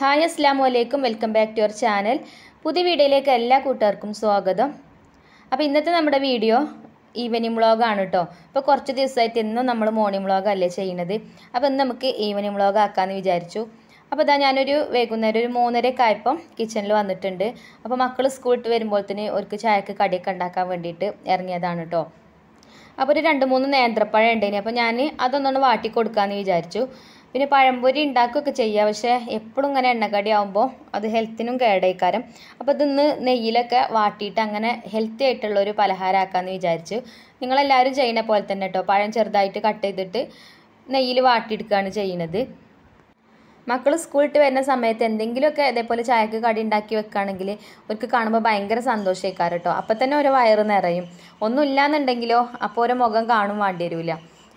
hi അസ്സാം വലൈക്കും welcome back to your channel പുതിയ വീഡിയോയിലേക്ക് എല്ലാ കൂട്ടുകാർക്കും സ്വാഗതം അപ്പോൾ ഇന്നത്തെ നമ്മുടെ വീഡിയോ ഈവനിങ് വ്ളോഗാണ് കേട്ടോ ഇപ്പോൾ കുറച്ച് ദിവസമായിട്ട് ഇന്നും നമ്മൾ മോർണിംഗ് വ്ളോഗ് അല്ലേ ചെയ്യുന്നത് അപ്പോൾ ഇന്ന് നമുക്ക് ഈവനിങ് വ്ളോഗ് ആക്കാമെന്ന് വിചാരിച്ചു അപ്പോൾ ഇതാ ഞാനൊരു വൈകുന്നേരം ഒരു മൂന്നരയൊക്കെ ആയപ്പം കിച്ചണിൽ വന്നിട്ടുണ്ട് അപ്പോൾ മക്കൾ സ്കൂളിട്ട് വരുമ്പോഴത്തേന് അവർക്ക് ചായക്ക് കടിയൊക്കെ ഉണ്ടാക്കാൻ വേണ്ടിയിട്ട് ഇറങ്ങിയതാണ് കേട്ടോ അപ്പോൾ ഒരു രണ്ട് മൂന്ന് നേന്ത്രപ്പഴം ഉണ്ടേനി അപ്പോൾ ഞാൻ അതൊന്നൊന്ന് വാട്ടി കൊടുക്കാമെന്ന് വിചാരിച്ചു പിന്നെ പഴംപൊരി ഉണ്ടാക്കുകയൊക്കെ ചെയ്യുക പക്ഷേ എപ്പോഴും ഇങ്ങനെ എണ്ണക്കടി ആകുമ്പോൾ അത് ഹെൽത്തിനും കേടേക്കാരം അപ്പോൾ ഇതൊന്ന് നെയ്യിലൊക്കെ വാട്ടിയിട്ട് അങ്ങനെ ഹെൽത്തി ആയിട്ടുള്ള ഒരു പലഹാരമാക്കാമെന്ന് വിചാരിച്ചു നിങ്ങളെല്ലാവരും ചെയ്യുന്ന പോലെ തന്നെ കേട്ടോ പഴം ചെറുതായിട്ട് കട്ട് ചെയ്തിട്ട് നെയ്യിൽ വാട്ടിയെടുക്കുകയാണ് ചെയ്യുന്നത് മക്കൾ സ്കൂളിട്ട് വരുന്ന സമയത്ത് എന്തെങ്കിലുമൊക്കെ ഇതേപോലെ ചായക്ക് കടി ഉണ്ടാക്കി വെക്കുകയാണെങ്കിൽ അവർക്ക് കാണുമ്പോൾ ഭയങ്കര സന്തോഷമായിക്കാരം കേട്ടോ അപ്പം തന്നെ ഓരോ വയറ് നിറയും ഒന്നും ഇല്ലാന്നുണ്ടെങ്കിലോ അപ്പോൾ ഓരോ മുഖം കാണും വേണ്ടി വരില്ല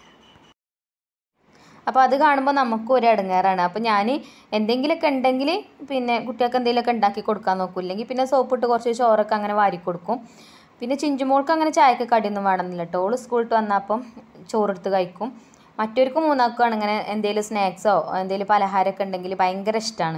അപ്പോൾ അത് കാണുമ്പോൾ നമുക്കും ഒരു ഇടങ്ങേറാണ് അപ്പോൾ ഞാൻ എന്തെങ്കിലുമൊക്കെ ഉണ്ടെങ്കിൽ പിന്നെ കുട്ടികൾക്ക് എന്തെങ്കിലുമൊക്കെ ഉണ്ടാക്കി കൊടുക്കാൻ നോക്കും ഇല്ലെങ്കിൽ പിന്നെ സോപ്പിട്ട് കുറച്ച് ചോറൊക്കെ അങ്ങനെ വാരി കൊടുക്കും പിന്നെ ചിഞ്ചുമോൾക്ക് അങ്ങനെ ചായക്ക് കടിയൊന്നും വേണമെന്നില്ല കേട്ടോ ഓള് സ്കൂളിട്ട് വന്നപ്പം ചോറെടുത്ത് കഴിക്കും മറ്റവർക്ക് മൂന്നാൾക്കാണ് ഇങ്ങനെ എന്തെങ്കിലും സ്നാക്സോ എന്തെങ്കിലും പലഹാരമൊക്കെ ഉണ്ടെങ്കിൽ ഭയങ്കര ഇഷ്ടമാണ്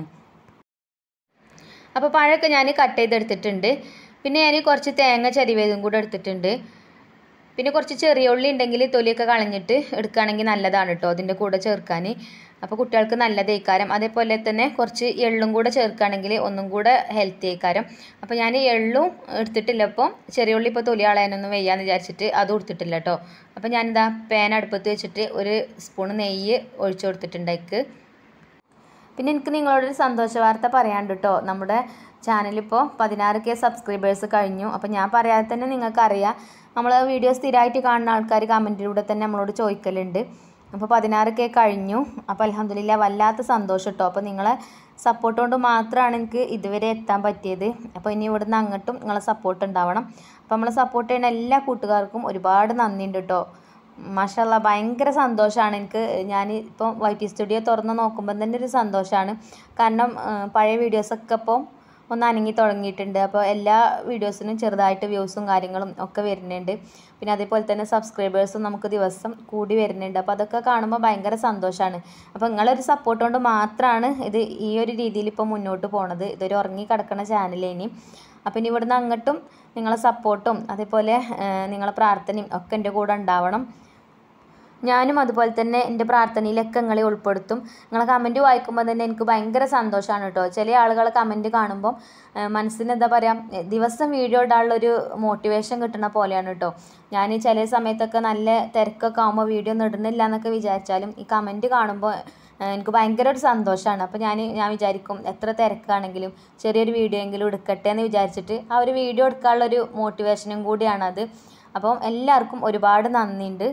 അപ്പോൾ പഴമൊക്കെ ഞാൻ കട്ട് ചെയ്തെടുത്തിട്ടുണ്ട് പിന്നെ ഞാൻ കുറച്ച് തേങ്ങ ചരിവേതും കൂടെ എടുത്തിട്ടുണ്ട് പിന്നെ കുറച്ച് ചെറിയ ഉള്ളി ഉണ്ടെങ്കിൽ തൊലിയൊക്കെ കളഞ്ഞിട്ട് എടുക്കുകയാണെങ്കിൽ നല്ലതാണ് കേട്ടോ അതിൻ്റെ കൂടെ ചേർക്കാൻ അപ്പോൾ കുട്ടികൾക്ക് നല്ല തേക്കാരം അതേപോലെ തന്നെ കുറച്ച് എള്ളും കൂടെ ചേർക്കുകയാണെങ്കിൽ ഒന്നും കൂടെ ഹെൽത്തി ആയിക്കാരം അപ്പോൾ ഞാൻ എള്ളും എടുത്തിട്ടില്ല ഇപ്പോൾ ചെറിയ ഉള്ളി ഇപ്പോൾ തൊലി കളയാനൊന്നും വയ്യാന്ന് വിചാരിച്ചിട്ട് അതും എടുത്തിട്ടില്ല കേട്ടോ അപ്പോൾ ഞാനിതാ പാൻ അടുപ്പത്ത് വെച്ചിട്ട് ഒരു സ്പൂൺ നെയ്യ് ഒഴിച്ചു കൊടുത്തിട്ടുണ്ടായിക്ക് പിന്നെ എനിക്ക് നിങ്ങളോടൊരു സന്തോഷ വാർത്ത പറയാണ്ട് കേട്ടോ നമ്മുടെ ചാനലിപ്പോൾ പതിനാറ് കെ സബ്സ്ക്രൈബേഴ്സ് കഴിഞ്ഞു അപ്പോൾ ഞാൻ പറയാതെ തന്നെ നിങ്ങൾക്കറിയാം നമ്മൾ വീഡിയോ സ്ഥിരമായിട്ട് കാണുന്ന ആൾക്കാർ കമൻറ്റിലൂടെ തന്നെ നമ്മളോട് ചോദിക്കലുണ്ട് അപ്പോൾ പതിനാറ് കെ കഴിഞ്ഞു അപ്പോൾ അലഹമില്ല വല്ലാത്ത സന്തോഷം കേട്ടോ അപ്പോൾ നിങ്ങളെ സപ്പോർട്ട് കൊണ്ട് മാത്രമാണ് എനിക്ക് ഇതുവരെ എത്താൻ പറ്റിയത് അപ്പോൾ ഇനി ഇവിടുന്ന് അങ്ങോട്ടും നിങ്ങളെ സപ്പോർട്ട് ഉണ്ടാവണം അപ്പോൾ നമ്മളെ സപ്പോർട്ട് ചെയ്യുന്ന എല്ലാ കൂട്ടുകാർക്കും ഒരുപാട് നന്ദിയുണ്ട് കേട്ടോ മാഷല്ല ഭയങ്കര സന്തോഷമാണ് എനിക്ക് ഞാൻ ഇപ്പം വൈ ടി സ്റ്റുഡിയോ തുറന്ന് നോക്കുമ്പോൾ തന്നെ ഒരു സന്തോഷമാണ് കാരണം പഴയ വീഡിയോസൊക്കെ ഇപ്പോൾ ഒന്ന് അനങ്ങി തുടങ്ങിയിട്ടുണ്ട് അപ്പോൾ എല്ലാ വീഡിയോസിനും ചെറുതായിട്ട് വ്യൂസും കാര്യങ്ങളും ഒക്കെ വരുന്നുണ്ട് പിന്നെ അതേപോലെ തന്നെ സബ്സ്ക്രൈബേഴ്സും നമുക്ക് ദിവസം കൂടി വരുന്നുണ്ട് അപ്പോൾ അതൊക്കെ കാണുമ്പോൾ ഭയങ്കര സന്തോഷമാണ് അപ്പോൾ നിങ്ങളൊരു സപ്പോർട്ട് കൊണ്ട് മാത്രമാണ് ഇത് ഈ ഒരു രീതിയിൽ ഇപ്പോൾ മുന്നോട്ട് പോണത് ഇതൊരു ഉറങ്ങി കിടക്കുന്ന ചാനലേനി അപ്പോൾ ഇനി ഇവിടുന്ന് അങ്ങോട്ടും നിങ്ങളെ സപ്പോർട്ടും അതേപോലെ നിങ്ങളെ പ്രാർത്ഥനയും ഒക്കെ എൻ്റെ കൂടെ ഉണ്ടാവണം ഞാനും അതുപോലെ തന്നെ എൻ്റെ പ്രാർത്ഥനയിലൊക്കെ നിങ്ങളെ ഉൾപ്പെടുത്തും നിങ്ങളെ കമൻറ്റ് വായിക്കുമ്പോൾ തന്നെ എനിക്ക് ഭയങ്കര സന്തോഷമാണ് കേട്ടോ ചില ആളുകൾ കമൻറ്റ് കാണുമ്പോൾ മനസ്സിന് എന്താ പറയുക ദിവസം വീഡിയോ ഇടാനുള്ളൊരു മോട്ടിവേഷൻ കിട്ടുന്ന പോലെയാണ് കേട്ടോ ഞാൻ ചില സമയത്തൊക്കെ നല്ല തിരക്കൊക്കെ ആകുമ്പോൾ വീഡിയോ ഒന്നും ഇടുന്നില്ല എന്നൊക്കെ വിചാരിച്ചാലും ഈ കമൻറ്റ് കാണുമ്പോൾ എനിക്ക് ഭയങ്കര ഒരു സന്തോഷമാണ് അപ്പോൾ ഞാൻ ഞാൻ വിചാരിക്കും എത്ര തിരക്കാണെങ്കിലും ചെറിയൊരു വീഡിയോ എങ്കിലും എടുക്കട്ടെ എന്ന് വിചാരിച്ചിട്ട് ആ ഒരു വീഡിയോ എടുക്കാനുള്ളൊരു മോട്ടിവേഷനും കൂടിയാണത് അപ്പം എല്ലാവർക്കും ഒരുപാട് നന്ദിയുണ്ട്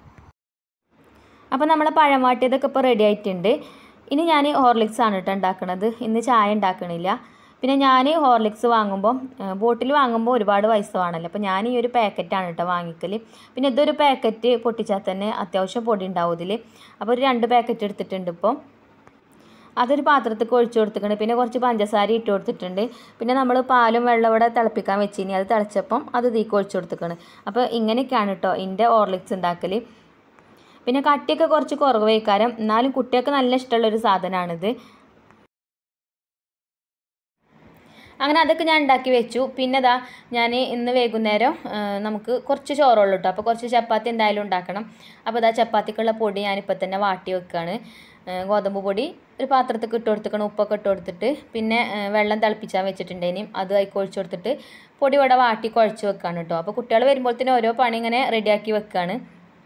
അപ്പോൾ നമ്മൾ പഴം വാട്ടിയതൊക്കെ ഇപ്പോൾ റെഡി ആയിട്ടുണ്ട് ഇനി ഞാൻ ഹോർലിക്സ് ആണ് കേട്ടോ ഉണ്ടാക്കുന്നത് ഇന്ന് ചായ ഉണ്ടാക്കണില്ല പിന്നെ ഞാൻ ഹോർലിക്സ് വാങ്ങുമ്പോൾ ബോട്ടിൽ വാങ്ങുമ്പോൾ ഒരുപാട് പൈസ വേണമല്ലോ അപ്പോൾ ഞാൻ ഈ ഒരു പാക്കറ്റാണ് കേട്ടോ വാങ്ങിക്കൽ പിന്നെ ഇതൊരു പാക്കറ്റ് പൊട്ടിച്ചാൽ തന്നെ അത്യാവശ്യം പൊടി ഉണ്ടാവും ഇതിൽ അപ്പോൾ ഒരു രണ്ട് പാക്കറ്റ് എടുത്തിട്ടുണ്ട് ഇപ്പോൾ അതൊരു പാത്രത്തിൽ ഒഴിച്ചു കൊടുത്തിട്ടുണ്ട് പിന്നെ കുറച്ച് പഞ്ചസാര ഇട്ട് കൊടുത്തിട്ടുണ്ട് പിന്നെ നമ്മൾ പാലും വെള്ളം ഇവിടെ തിളപ്പിക്കാൻ വെച്ചിനി അത് തിളച്ചപ്പം അത് തീക്ക് ഒഴിച്ചു കൊടുത്തിട്ടുണ്ട് അപ്പോൾ ഇങ്ങനെയൊക്കെയാണ് കേട്ടോ എൻ്റെ ഹോർലിക്സ് ഉണ്ടാക്കൽ പിന്നെ കട്ടിയൊക്കെ കുറച്ച് കുറവ് വയ്ക്കാരം എന്നാലും കുട്ടികൾക്ക് നല്ല ഇഷ്ടമുള്ളൊരു സാധനമാണിത് അങ്ങനെ അതൊക്കെ ഞാൻ ഉണ്ടാക്കി വെച്ചു പിന്നെ ഇതാ ഞാൻ ഇന്ന് വൈകുന്നേരം നമുക്ക് കുറച്ച് ചോറുള്ളൂ കേട്ടോ അപ്പോൾ കുറച്ച് ചപ്പാത്തി എന്തായാലും ഉണ്ടാക്കണം അപ്പോൾ ഇതാ ചപ്പാത്തിക്കുള്ള പൊടി ഞാനിപ്പോൾ തന്നെ വാട്ടി വെക്കുകയാണ് ഗോതമ്പ് പൊടി ഒരു പാത്രത്തിൽ ഇട്ട് കൊടുത്തിക്കണം ഉപ്പൊക്കെ ഇട്ട് കൊടുത്തിട്ട് പിന്നെ വെള്ളം തിളപ്പിച്ചാൽ വെച്ചിട്ടുണ്ടേനും അത് അതിൽ ഒഴിച്ചു കൊടുത്തിട്ട് പൊടി ഇവിടെ വാട്ടി കുഴച്ച് വെക്കുകയാണ് കേട്ടോ അപ്പോൾ കുട്ടികൾ വരുമ്പോഴത്തേനും ഓരോ പണി ഇങ്ങനെ റെഡിയാക്കി വെക്കുകയാണ്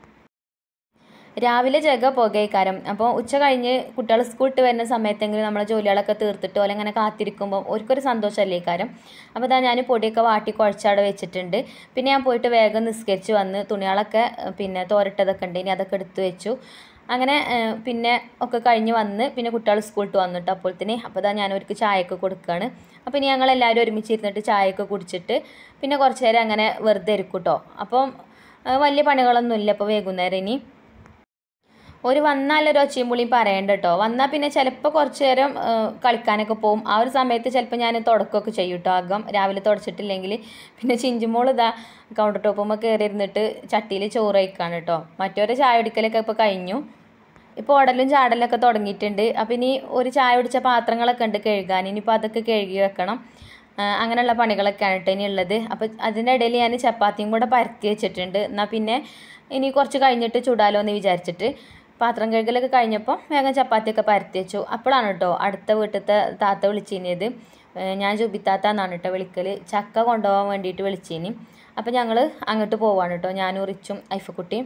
രാവിലെ ജഗ പുകയിക്കാരം അപ്പോൾ ഉച്ച കഴിഞ്ഞ് കുട്ടികൾ സ്കൂളിട്ട് വരുന്ന സമയത്തെങ്കിലും നമ്മളെ ജോലികളൊക്കെ തീർത്തിട്ട് ഓലെ അങ്ങനെ കാത്തിരിക്കുമ്പോൾ ഓർക്കൊരു സന്തോഷമല്ലേ കാരം അപ്പോൾ ഇതാ ഞാൻ പൊടിയൊക്കെ വാട്ടി കുഴച്ചവിടെ വെച്ചിട്ടുണ്ട് പിന്നെ ഞാൻ പോയിട്ട് വേഗം നിസ്കരിച്ച് വന്ന് തുണികളൊക്കെ പിന്നെ തോരട്ടതൊക്കെ ഉണ്ട് ഇനി അതൊക്കെ എടുത്ത് വെച്ചു അങ്ങനെ പിന്നെ ഒക്കെ കഴിഞ്ഞ് വന്ന് പിന്നെ കുട്ടികൾ സ്കൂളിട്ട് വന്നിട്ട് അപ്പോഴത്തേന് അപ്പോൾ ഇതാ ഞാൻ അവർക്ക് ചായയൊക്കെ കൊടുക്കുകയാണ് അപ്പോൾ ഇനി ഞങ്ങൾ എല്ലാവരും ഒരുമിച്ച് ഇരുന്നിട്ട് ചായയൊക്കെ കുടിച്ചിട്ട് പിന്നെ കുറച്ച് നേരം അങ്ങനെ വെറുതെ ഇരിക്കും കേട്ടോ അപ്പം വലിയ പണികളൊന്നുമില്ല ഇപ്പോൾ വൈകുന്നേരം ഇനി ഒരു വന്നാലൊരു ഒച്ചയും പുളിയും പറയണ്ട കേട്ടോ വന്നാൽ പിന്നെ ചിലപ്പോൾ കുറച്ച് നേരം കളിക്കാനൊക്കെ പോകും ആ ഒരു സമയത്ത് ചിലപ്പോൾ ഞാൻ തുടക്കമൊക്കെ ചെയ്യും കേട്ടോ അകം രാവിലെ തുടച്ചിട്ടില്ലെങ്കിൽ പിന്നെ ചിഞ്ചുമോൾ ഇതാ കൗണ്ടർ ടോപ്പുമ്പോൾ കയറി ഇരുന്നിട്ട് ചട്ടിയിൽ ചോറ് വയ്ക്കാണ് കേട്ടോ മറ്റൊരു ചായ കുടിക്കലൊക്കെ ഇപ്പോൾ കഴിഞ്ഞു ഇപ്പോൾ ഉടലും ചാടലൊക്കെ തുടങ്ങിയിട്ടുണ്ട് അപ്പം ഇനി ഒരു ചായ കുടിച്ച പാത്രങ്ങളൊക്കെ ഉണ്ട് കഴുകാൻ ഇനിയിപ്പോൾ അതൊക്കെ കഴുകി വെക്കണം ആ, അങ്ങനെയുള്ള പണികളൊക്കെയാണ് കേട്ടോ ഇനി ഉള്ളത് അപ്പോൾ അതിൻ്റെ ഇടയിൽ ഞാൻ ചപ്പാത്തിയും കൂടെ പരത്തി വെച്ചിട്ടുണ്ട് എന്നാൽ പിന്നെ ഇനി കുറച്ച് കഴിഞ്ഞിട്ട് ചുടാലോ എന്ന് വിചാരിച്ചിട്ട് പാത്രം കഴുകലൊക്കെ കഴിഞ്ഞപ്പോൾ വേഗം ചപ്പാത്തിയൊക്കെ പരത്തി വെച്ചു അപ്പോഴാണ് കേട്ടോ അടുത്ത വീട്ടിലത്തെ താത്ത വിളിച്ചിനിയത് ഏഹ് ഞാൻ ജുബിത്താത്ത എന്നാണ് കേട്ടോ വിളിക്കൽ ചക്ക കൊണ്ടുപോകാൻ വേണ്ടിയിട്ട് വിളിച്ചിനി അപ്പോൾ ഞങ്ങൾ അങ്ങോട്ട് പോവാണ് കേട്ടോ ഞാനും റിച്ചും ഐഫക്കുട്ടിയും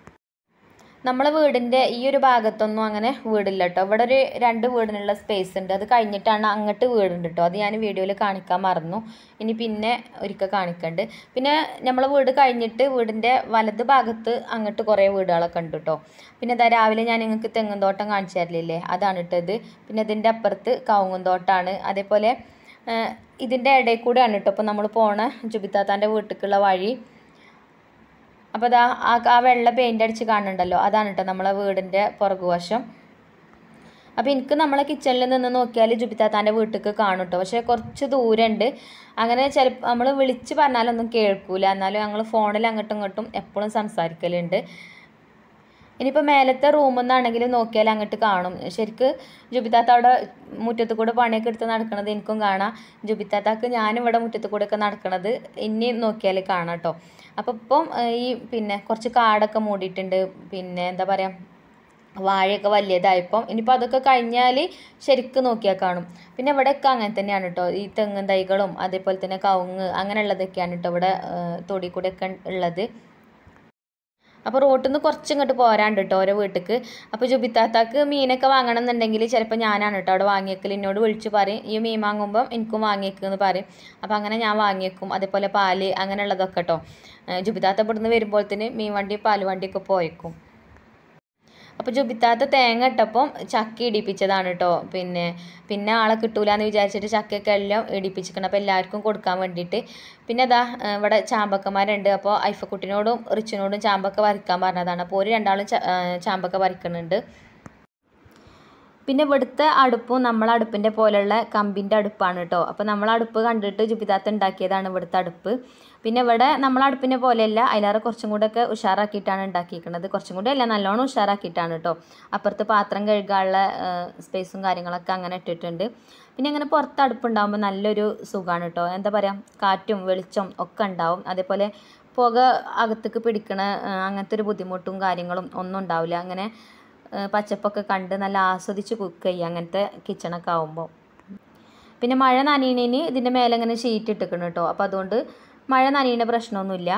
നമ്മളെ വീടിൻ്റെ ഈ ഒരു ഭാഗത്തൊന്നും അങ്ങനെ വീടില്ല കേട്ടോ ഇവിടെ ഒരു രണ്ട് വീടിനുള്ള സ്പേസ് ഉണ്ട് അത് കഴിഞ്ഞിട്ടാണ് അങ്ങോട്ട് വീടുണ്ട് കേട്ടോ അത് ഞാൻ വീഡിയോയിൽ കാണിക്കാൻ മറന്നു ഇനി പിന്നെ ഒരിക്കൽ കാണിക്കണ്ട് പിന്നെ നമ്മളെ വീട് കഴിഞ്ഞിട്ട് വീടിൻ്റെ വലത് ഭാഗത്ത് അങ്ങോട്ട് കുറേ വീടുകളൊക്കെ ഉണ്ട് കേട്ടോ പിന്നെ ഇതാ രാവിലെ ഞാൻ നിങ്ങൾക്ക് തെങ്ങും തോട്ടം കാണിച്ചു തരില്ലേ അതാണ് ഇട്ടത് പിന്നെ ഇതിൻ്റെ അപ്പുറത്ത് കവുങ്ങും തോട്ടമാണ് അതേപോലെ ഇതിൻ്റെ ഇടയിൽ കൂടെയാണ് കേട്ടോ ഇപ്പോൾ നമ്മൾ പോണ ജുബിത്താത്താൻ്റെ വീട്ടിലേക്കുള്ള വഴി അപ്പോൾ അതാ ആ ആ വെള്ള പെയിൻ്റ് അടിച്ച് കാണുന്നുണ്ടല്ലോ അതാണ് കേട്ടോ നമ്മളെ വീടിൻ്റെ പുറകുവശം അപ്പോൾ എനിക്ക് നമ്മളെ കിച്ചണിൽ നിന്ന് നോക്കിയാൽ ജുബിത്താത്താൻ്റെ വീട്ടിലേക്ക് കാണും കേട്ടോ പക്ഷേ കുറച്ച് ദൂരമുണ്ട് അങ്ങനെ ചിലപ്പോൾ നമ്മൾ വിളിച്ച് പറഞ്ഞാലൊന്നും കേൾക്കൂല എന്നാലും ഞങ്ങൾ ഫോണിൽ അങ്ങോട്ടും ഇങ്ങോട്ടും എപ്പോഴും സംസാരിക്കലുണ്ട് ഇനിയിപ്പോൾ മേലത്തെ റൂമിൽ നിന്നാണെങ്കിലും നോക്കിയാൽ അങ്ങോട്ട് കാണും ശരിക്ക് ജുബിത്താത്ത അവിടെ മുറ്റത്ത് കൂടെ പണിയൊക്കെ എടുത്ത് നടക്കണത് എനിക്കും കാണാം ജുബിത്താത്താക്ക് ഞാനിവിടെ മുറ്റത്ത് കൂടെ ഒക്കെ നടക്കണത് ഇനി നോക്കിയാൽ കാണാം കേട്ടോ അപ്പോൾ ഇപ്പം ഏഹ്, ഈ പിന്നെ കുറച്ച് കാടൊക്കെ മൂടിയിട്ടുണ്ട് പിന്നെ എന്താ പറയുക വാഴയൊക്കെ വലിയതായപ്പം ഇനിയിപ്പോൾ അതൊക്കെ കഴിഞ്ഞാൽ ശരിക്കും നോക്കിയാൽ കാണും പിന്നെ ഇവിടെയൊക്കെ അങ്ങനെ തന്നെയാണ് കേട്ടോ ഈ തെങ്ങും തൈകളും അതേപോലെ തന്നെ കവുങ്ങ് അങ്ങനെയുള്ളതൊക്കെയാണ് കേട്ടോ ഇവിടെ ഏഹ്, തൊടി കൂടെയൊക്കെ ഉള്ളത് അപ്പോൾ റോട്ടിൽ നിന്ന് കുറച്ച് ഇങ്ങോട്ട് പോരാണ്ട് കേട്ടോ ഓരോ വീട്ടിക്ക് അപ്പോൾ ജുബിത്താത്താക്ക് മീനൊക്കെ വാങ്ങണം എന്നുണ്ടെങ്കിൽ ചിലപ്പോൾ ഞാനാണ് കേട്ടോ അവിടെ വാങ്ങിയേക്കൽ എന്നോട് വിളിച്ച് പറയും ഈ മീൻ വാങ്ങുമ്പോൾ എനിക്കും വാങ്ങിയേക്കെന്ന് പറയും അപ്പോൾ അങ്ങനെ ഞാൻ വാങ്ങിയേക്കും അതേപോലെ പാല് അങ്ങനെയുള്ളതൊക്കെ കേട്ടോ ഏഹ് ജുബിത്താത്ത ഇവിടുന്ന് വരുമ്പോഴത്തേന് മീൻ വണ്ടി പാല് വണ്ടിയൊക്കെ പോയേക്കും അപ്പോൾ ജുബിത്താത്ത തേങ്ങ ഇട്ടപ്പം ചക്ക ഇടിപ്പിച്ചതാണ് കേട്ടോ പിന്നെ പിന്നെ ആളെ കിട്ടൂലെന്ന് വിചാരിച്ചിട്ട് ചക്കയൊക്കെ എല്ലാം ഇടിപ്പിച്ചിരിക്കണം അപ്പോൾ എല്ലാവർക്കും കൊടുക്കാൻ വേണ്ടിയിട്ട് പിന്നെ അതാ ഏഹ് ഇവിടെ ചാമ്പക്കന്മാരുണ്ട് അപ്പോൾ ഐഫക്കുട്ടിനോടും റിച്ചിനോടും ചാമ്പക്ക പറിക്കാൻ പറഞ്ഞതാണ് അപ്പോൾ ഒരു രണ്ടാളും ച- ഏഹ് ചാമ്പക്ക പറിക്കുന്നുണ്ട് പിന്നെ ഇവിടുത്തെ അടുപ്പും നമ്മളെ അടുപ്പിൻ്റെ പോലെയുള്ള കമ്പിൻ്റെ അടുപ്പാണ് കേട്ടോ അപ്പോൾ നമ്മളെ അടുപ്പ് കണ്ടിട്ട് ജുബിതാത്ത ഉണ്ടാക്കിയതാണ് ഇവിടുത്തെ അടുപ്പ് പിന്നെ ഇവിടെ നമ്മളെ അടുപ്പിനെ പോലെയല്ല അതിലേറെ കുറച്ചും കൂടെ ഒക്കെ ഉഷാറാക്കിയിട്ടാണ് ഉണ്ടാക്കിയിരിക്കുന്നത് കുറച്ചും കൂടെ അല്ല നല്ലോണം ഉഷാറാക്കിയിട്ടാണ് കേട്ടോ അപ്പുറത്ത് പാത്രം കഴുകാനുള്ള സ്പേസും കാര്യങ്ങളൊക്കെ അങ്ങനെ ഇട്ടിട്ടുണ്ട് പിന്നെ അങ്ങനെ പുറത്ത് അടുപ്പുണ്ടാകുമ്പോൾ നല്ലൊരു സുഖമാണ് കേട്ടോ എന്താ പറയുക കാറ്റും വെളിച്ചം ഒക്കെ ഉണ്ടാവും അതേപോലെ പുക അകത്തേക്ക് പിടിക്കണ ആ, അങ്ങനത്തെ ഒരു ബുദ്ധിമുട്ടും കാര്യങ്ങളും ഒന്നും ഉണ്ടാവില്ല അങ്ങനെ ഏഹ് പച്ചപ്പൊക്കെ കണ്ട് നല്ല ആസ്വദിച്ച് കുക്ക് ചെയ്യുക അങ്ങനത്തെ കിച്ചണൊക്കെ ആവുമ്പോൾ പിന്നെ മഴ നനയണേന് ഇതിൻ്റെ മേലെ ഇങ്ങനെ ഷീറ്റ് ഇട്ടിക്കണം കേട്ടോ അപ്പോൾ അതുകൊണ്ട് മഴ നനയുന്ന പ്രശ്നമൊന്നുമില്ല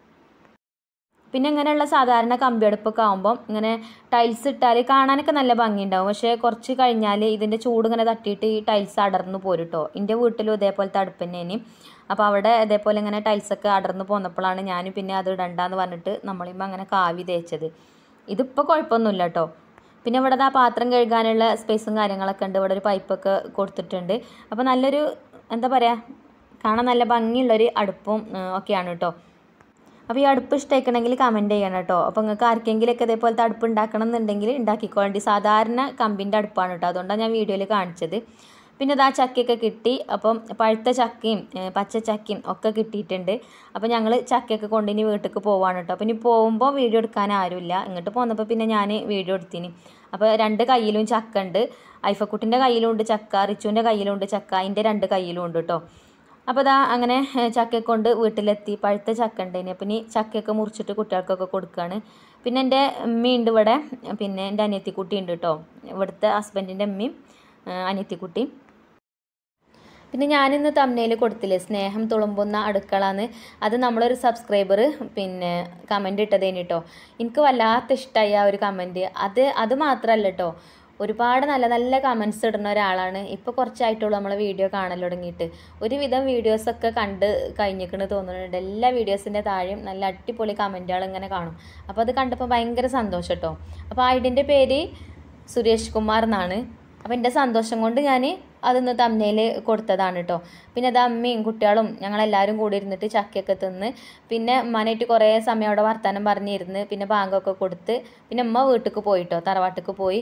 പിന്നെ ഇങ്ങനെയുള്ള സാധാരണ കമ്പിയടുപ്പൊക്കെ ആകുമ്പോൾ ഇങ്ങനെ ടൈൽസ് ഇട്ടാൽ കാണാനൊക്കെ നല്ല ഭംഗിയുണ്ടാവും പക്ഷേ കുറച്ച് കഴിഞ്ഞാൽ ഇതിൻ്റെ ചൂട് ഇങ്ങനെ തട്ടിയിട്ട് ഈ ടൈൽസ് അടർന്നു പോരും കേട്ടോ എൻ്റെ വീട്ടിലും ഇതേപോലത്തെ അടുപ്പ് തന്നെയാണ് അപ്പോൾ അവിടെ ഇതേപോലെ ഇങ്ങനെ ടൈൽസൊക്കെ അടർന്നു പോന്നപ്പോഴാണ് ഞാൻ പിന്നെ അത് ഇടണ്ടെന്ന് പറഞ്ഞിട്ട് നമ്മളിമ്പോൾ അങ്ങനെ കാവി തേച്ചത് ഇതിപ്പോൾ കുഴപ്പമൊന്നുമില്ല കേട്ടോ പിന്നെ ഇവിടെ ആ പാത്രം കഴുകാനുള്ള സ്പേസും കാര്യങ്ങളൊക്കെ ഉണ്ട് ഇവിടെ ഒരു പൈപ്പൊക്കെ കൊടുത്തിട്ടുണ്ട് അപ്പോൾ നല്ലൊരു എന്താ പറയുക കാണാൻ നല്ല ഭംഗിയുള്ളൊരു അടുപ്പും ആ, ഒക്കെയാണ് കേട്ടോ അപ്പോൾ ഈ അടുപ്പ് ഇഷ്ടമായിക്കണമെങ്കിൽ കമൻറ്റ് ചെയ്യണം കേട്ടോ അപ്പോൾ നിങ്ങൾക്ക് ആർക്കെങ്കിലുമൊക്കെ ഇതേപോലത്തെ അടുപ്പ് ഉണ്ടാക്കണം എന്നുണ്ടെങ്കിൽ ഉണ്ടാക്കിക്കോളേണ്ടി സാധാരണ കമ്പിൻ്റെ അടുപ്പാണ് കേട്ടോ അതുകൊണ്ടാണ് ഞാൻ വീഡിയോയിൽ കാണിച്ചത് പിന്നെ ഇതാ ചക്കയൊക്കെ കിട്ടി അപ്പം പഴുത്ത ചക്കയും ഏ, പച്ച ചക്കയും ഒക്കെ കിട്ടിയിട്ടുണ്ട് അപ്പോൾ ഞങ്ങൾ ചക്കയൊക്കെ കൊണ്ട് ഇനി വീട്ടിലേക്ക് പോവാണ് കേട്ടോ അപ്പോൾ ഇനി പോകുമ്പോൾ വീഡിയോ എടുക്കാൻ ആരുമില്ല ഇങ്ങോട്ട് പോന്നപ്പോൾ പിന്നെ ഞാൻ വീഡിയോ എടുത്തിന് അപ്പോൾ രണ്ട് കയ്യിലും ചക്ക ഉണ്ട് ഐഫക്കുട്ടിൻ്റെ കയ്യിലും ഉണ്ട് ചക്ക റിച്ചുവിൻ്റെ കയ്യിലും ഉണ്ട് ചക്ക അതിൻ്റെ രണ്ട് കയ്യിലും ഉണ്ട് കേട്ടോ അപ്പോൾ ഇതാ അങ്ങനെ ഏഹ്, ചക്കയെ കൊണ്ട് വീട്ടിലെത്തി പഴുത്ത ചക്ക ഉണ്ട് അപ്പം ഇനി ചക്കയൊക്കെ മുറിച്ചിട്ട് കുട്ടികൾക്കൊക്കെ കൊടുക്കുകയാണ് പിന്നെ എൻ്റെ ഉമ്മയുണ്ട് ഇവിടെ പിന്നെ എൻ്റെ അനിയത്തിക്കുട്ടി ഉണ്ട് കേട്ടോ ഇവിടുത്തെ ഹസ്ബൻഡിൻ്റെ ഉമ്മയും ഏഹ്, അനിയത്തിക്കുട്ടിയും പിന്നെ ഞാനിന്ന് തമ്മനയിൽ കൊടുത്തില്ലേ സ്നേഹം തുളുമ്പുന്ന അടുക്കളന്ന് അത് നമ്മളൊരു സബ്സ്ക്രൈബർ പിന്നെ കമൻ്റ് ഇട്ടതേന് കേട്ടോ എനിക്ക് വല്ലാത്ത ഇഷ്ടമായി ആ ഒരു കമൻറ്റ് അത് അത് മാത്രമല്ല കേട്ടോ ഒരുപാട് നല്ല നല്ല കമൻസ് ഇടുന്ന ഒരാളാണ് ഇപ്പോൾ കുറച്ചായിട്ടുള്ളൂ നമ്മളെ വീഡിയോ കാണൽ തുടങ്ങിയിട്ട് ഒരുവിധം വീഡിയോസൊക്കെ കണ്ട് കഴിഞ്ഞിക്കണ് തോന്നുന്നുണ്ട് എല്ലാ വീഡിയോസിൻ്റെ താഴെയും നല്ല അടിപൊളി കമൻറ്റുകൾ ഇങ്ങനെ കാണും അപ്പോൾ അത് കണ്ടപ്പോൾ ഭയങ്കര സന്തോഷം കേട്ടോ അപ്പോൾ ഐഡിൻ്റെ പേര് സുരേഷ് കുമാർ എന്നാണ് അപ്പോൾ എൻ്റെ സന്തോഷം കൊണ്ട് ഞാൻ അതൊന്ന് തമ്മനയിൽ കൊടുത്തതാണ് കേട്ടോ പിന്നെ അത് അമ്മയും കുട്ടികളും ഞങ്ങളെല്ലാവരും കൂടി ഇരുന്നിട്ട് ചക്കയൊക്കെ തിന്ന് പിന്നെ ഉമ്മാനായിട്ട് കുറേ സമയം അവിടെ വർത്തമാനം പറഞ്ഞിരുന്ന് പിന്നെ ബാങ്കൊക്കെ കൊടുത്ത് പിന്നെ ഉമ്മ വീട്ടിലേക്ക് പോയിട്ടോ തറവാട്ടിക്ക് പോയി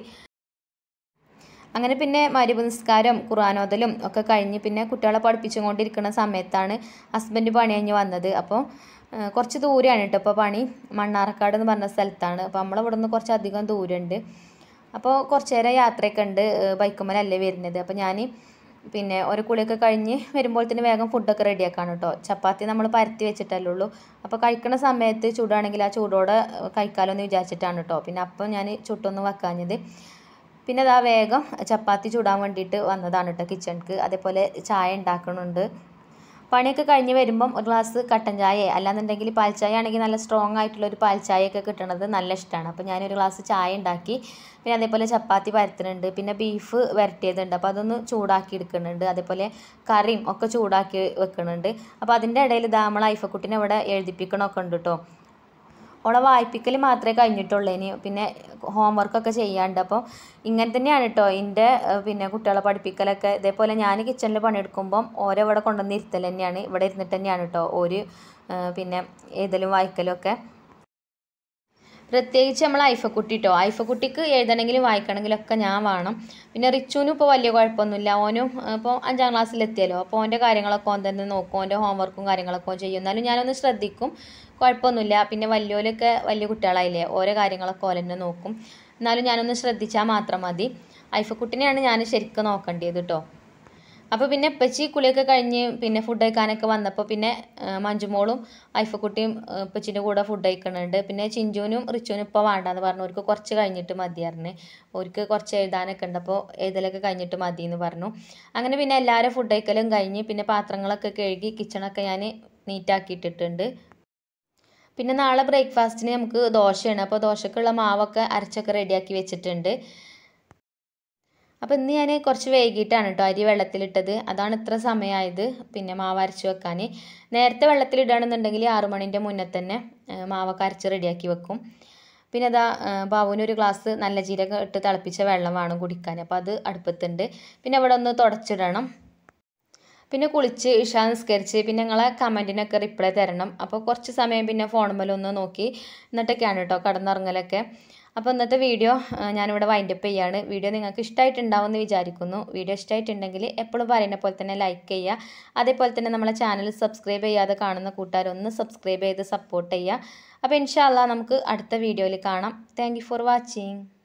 അങ്ങനെ പിന്നെ മരുവ് നിസ്കാരം ഖുർആാനോദലും ഒക്കെ കഴിഞ്ഞ് പിന്നെ കുട്ടികളെ പഠിപ്പിച്ചുകൊണ്ടിരിക്കുന്ന സമയത്താണ് ഹസ്ബൻഡ് പണി കഴിഞ്ഞ് വന്നത് അപ്പോൾ ആ, കുറച്ച് ദൂരെയാണ് കേട്ടോ ഇപ്പോൾ പണി മണ്ണാർക്കാട് എന്ന് പറഞ്ഞ സ്ഥലത്താണ് അപ്പോൾ നമ്മളിവിടെ നിന്ന് കുറച്ച് അധികം ദൂരമുണ്ട് അപ്പോൾ കുറച്ച് നേരം യാത്രയൊക്കെ ഉണ്ട് ബൈക്കുമ്മലല്ലേ വരുന്നത് അപ്പോൾ ഞാൻ പിന്നെ ഒരു കുളിയൊക്കെ കഴിഞ്ഞ് വരുമ്പോഴത്തേന് വേഗം ഫുഡൊക്കെ റെഡിയാക്കാണ് കേട്ടോ ചപ്പാത്തി നമ്മൾ പരത്തി വെച്ചിട്ടല്ലേ ഉള്ളൂ അപ്പോൾ കഴിക്കണ സമയത്ത് ചൂടാണെങ്കിൽ ആ ചൂടോടെ കഴിക്കാമല്ലോ എന്ന് വിചാരിച്ചിട്ടാണ് കേട്ടോ പിന്നെ അപ്പം ഞാൻ ചുട്ടൊന്നും വെക്കാഞ്ഞത് പിന്നെ അതാ വേഗം ചപ്പാത്തി ചൂടാൻ വേണ്ടിയിട്ട് വന്നതാണ് കേട്ടോ കിച്ചണിക്ക് അതേപോലെ ചായ ഉണ്ടാക്കണുണ്ട് പണിയൊക്കെ കഴിഞ്ഞ് വരുമ്പം ഒരു ഗ്ലാസ് കട്ടൻ ചായ അല്ലാന്നുണ്ടെങ്കിൽ പാൽ ചായ ആണെങ്കിൽ നല്ല സ്ട്രോങ് ആയിട്ടുള്ള ഒരു പാൽ ചായയൊക്കെ കിട്ടണത് നല്ല ഇഷ്ടമാണ് അപ്പോൾ ഞാനൊരു ഗ്ലാസ് ചായ ഉണ്ടാക്കി പിന്നെ അതേപോലെ ചപ്പാത്തി പരത്തുന്നുണ്ട് പിന്നെ ബീഫ് വരട്ടിയതുണ്ട് അപ്പോൾ അതൊന്ന് ചൂടാക്കി എടുക്കുന്നുണ്ട് അതേപോലെ കറിയും ഒക്കെ ചൂടാക്കി വെക്കുന്നുണ്ട് അപ്പോൾ അതിൻ്റെ ഇടയിൽ ഇതാ നമ്മൾ ഐഫക്കുട്ടിനെ ഇവിടെ എഴുതിപ്പിക്കണമൊക്കെ ഉണ്ട് കേട്ടോ ഓളെ വായിപ്പിക്കൽ മാത്രമേ കഴിഞ്ഞിട്ടുള്ളൂ ഇനി പിന്നെ ഹോംവർക്കൊക്കെ ചെയ്യാണ്ട് അപ്പോൾ ഇങ്ങനെ തന്നെയാണ് കേട്ടോ എൻ്റെ പിന്നെ കുട്ടികളെ പഠിപ്പിക്കലൊക്കെ ഇതേപോലെ ഞാൻ കിച്ചണിൽ പണിയെടുക്കുമ്പം ഓരോ ഇവിടെ കൊണ്ടുവന്ന് ഇരുത്തൽ തന്നെയാണ് ഇവിടെ ഇരുന്നിട്ട് തന്നെയാണ് കേട്ടോ ഒരു പിന്നെ എഴുതലും വായിക്കലും ഒക്കെ പ്രത്യേകിച്ച് നമ്മൾ ഐഫക്കുട്ടി കേട്ടോ ഐഫക്കുട്ടിക്ക് എഴുതണമെങ്കിലും വായിക്കണമെങ്കിലും ഒക്കെ ഞാൻ വേണം പിന്നെ റിച്ചുവിനും ഇപ്പോൾ വലിയ കുഴപ്പമൊന്നുമില്ല ഓനും ഇപ്പോൾ അഞ്ചാം ക്ലാസ്സിലെത്തിയല്ലോ അപ്പോൾ ഓൻ്റെ കാര്യങ്ങളൊക്കെ ഓൻ തന്നെ നോക്കും ഓൻ്റെ ഹോംവർക്കും കാര്യങ്ങളൊക്കെ ഓൻ ചെയ്യും എന്നാലും ഞാനൊന്ന് ശ്രദ്ധിക്കും കുഴപ്പമൊന്നുമില്ല പിന്നെ വലിയോലൊക്കെ വലിയ കുട്ടികളായില്ലേ ഓരോ കാര്യങ്ങളൊക്കെ ഓല തന്നെ നോക്കും എന്നാലും ഞാനൊന്ന് ശ്രദ്ധിച്ചാൽ മാത്രം മതി ഐഫക്കുട്ടിനെയാണ് ഞാൻ ശരിക്കും നോക്കേണ്ടത് കേട്ടോ അപ്പോൾ പിന്നെ ഇപ്പച്ചി കുളിയൊക്കെ കഴിഞ്ഞ് പിന്നെ ഫുഡ് കഴിക്കാനൊക്കെ വന്നപ്പോൾ പിന്നെ മഞ്ജുമോളും ഐഫക്കുട്ടിയും ഇപ്പച്ചിൻ്റെ കൂടെ ഫുഡ് കഴിക്കുന്നുണ്ട് പിന്നെ ചിഞ്ചുവിനും റിച്ചുവിനും ഇപ്പോൾ വേണ്ടാന്ന് പറഞ്ഞു അവർക്ക് കുറച്ച് കഴിഞ്ഞിട്ട് മതിയായിരുന്നു അവർക്ക് കുറച്ച് എഴുതാനൊക്കെ ഉണ്ട് അപ്പോൾ എഴുതലൊക്കെ കഴിഞ്ഞിട്ട് മതി എന്ന് പറഞ്ഞു അങ്ങനെ പിന്നെ എല്ലാവരും ഫുഡ് കഴിക്കലും കഴിഞ്ഞ് പിന്നെ പാത്രങ്ങളൊക്കെ കഴുകി കിച്ചണൊക്കെ ഞാൻ നീറ്റാക്കിയിട്ടിട്ടുണ്ട് പിന്നെ നാളെ ബ്രേക്ക്ഫാസ്റ്റിന് നമുക്ക് ദോശയാണ് അപ്പോൾ ദോശക്കുള്ള മാവൊക്കെ അരച്ചൊക്കെ റെഡിയാക്കി വെച്ചിട്ടുണ്ട് അപ്പോൾ ഇന്ന് ഞാൻ കുറച്ച് വൈകിട്ടാണ് കേട്ടോ അരി വെള്ളത്തിലിട്ടത് അതാണ് ഇത്ര സമയമായത് പിന്നെ മാവ് അരച്ച് വെക്കാൻ നേരത്തെ വെള്ളത്തിലിടുകയാണെന്നുണ്ടെങ്കിൽ ആറു മണിൻ്റെ മുന്നേ തന്നെ മാവൊക്കെ അരച്ച് റെഡിയാക്കി വെക്കും പിന്നെ അതാ ബാബുവിന് ഒരു ഗ്ലാസ് നല്ല ജീരകം ഇട്ട് തിളപ്പിച്ച വെള്ളം വേണം കുടിക്കാൻ അപ്പോൾ അത് അടുപ്പത്തുണ്ട് പിന്നെ അവിടെ ഒന്ന് തുടച്ചിടണം പിന്നെ കുളിച്ച് ഇഷ നിസ്കരിച്ച് പിന്നെ നിങ്ങളെ കമൻറ്റിനൊക്കെ റിപ്ലൈ തരണം അപ്പോൾ കുറച്ച് സമയം പിന്നെ ഫോണുമ്മലൊന്ന് നോക്കി എന്നിട്ടൊക്കെയാണ് കേട്ടോ കടന്നിറങ്ങലൊക്കെ അപ്പോൾ ഇന്നത്തെ വീഡിയോ ഞാനിവിടെ വൈൻഡപ്പ് ചെയ്യാണ് വീഡിയോ നിങ്ങൾക്ക് ഇഷ്ടമായിട്ടുണ്ടാവുമെന്ന് വിചാരിക്കുന്നു വീഡിയോ ഇഷ്ടമായിട്ടുണ്ടെങ്കിൽ എപ്പോഴും പറയുന്ന പോലെ തന്നെ ലൈക്ക് ചെയ്യുക അതേപോലെ തന്നെ നമ്മളെ ചാനൽ സബ്സ്ക്രൈബ് ചെയ്യാതെ കാണുന്ന കൂട്ടുകാരൊന്ന് സബ്സ്ക്രൈബ് ചെയ്ത് സപ്പോർട്ട് ചെയ്യുക അപ്പോൾ ഇൻഷാല്ല നമുക്ക് അടുത്ത വീഡിയോയിൽ കാണാം താങ്ക് ഫോർ വാച്ചിങ്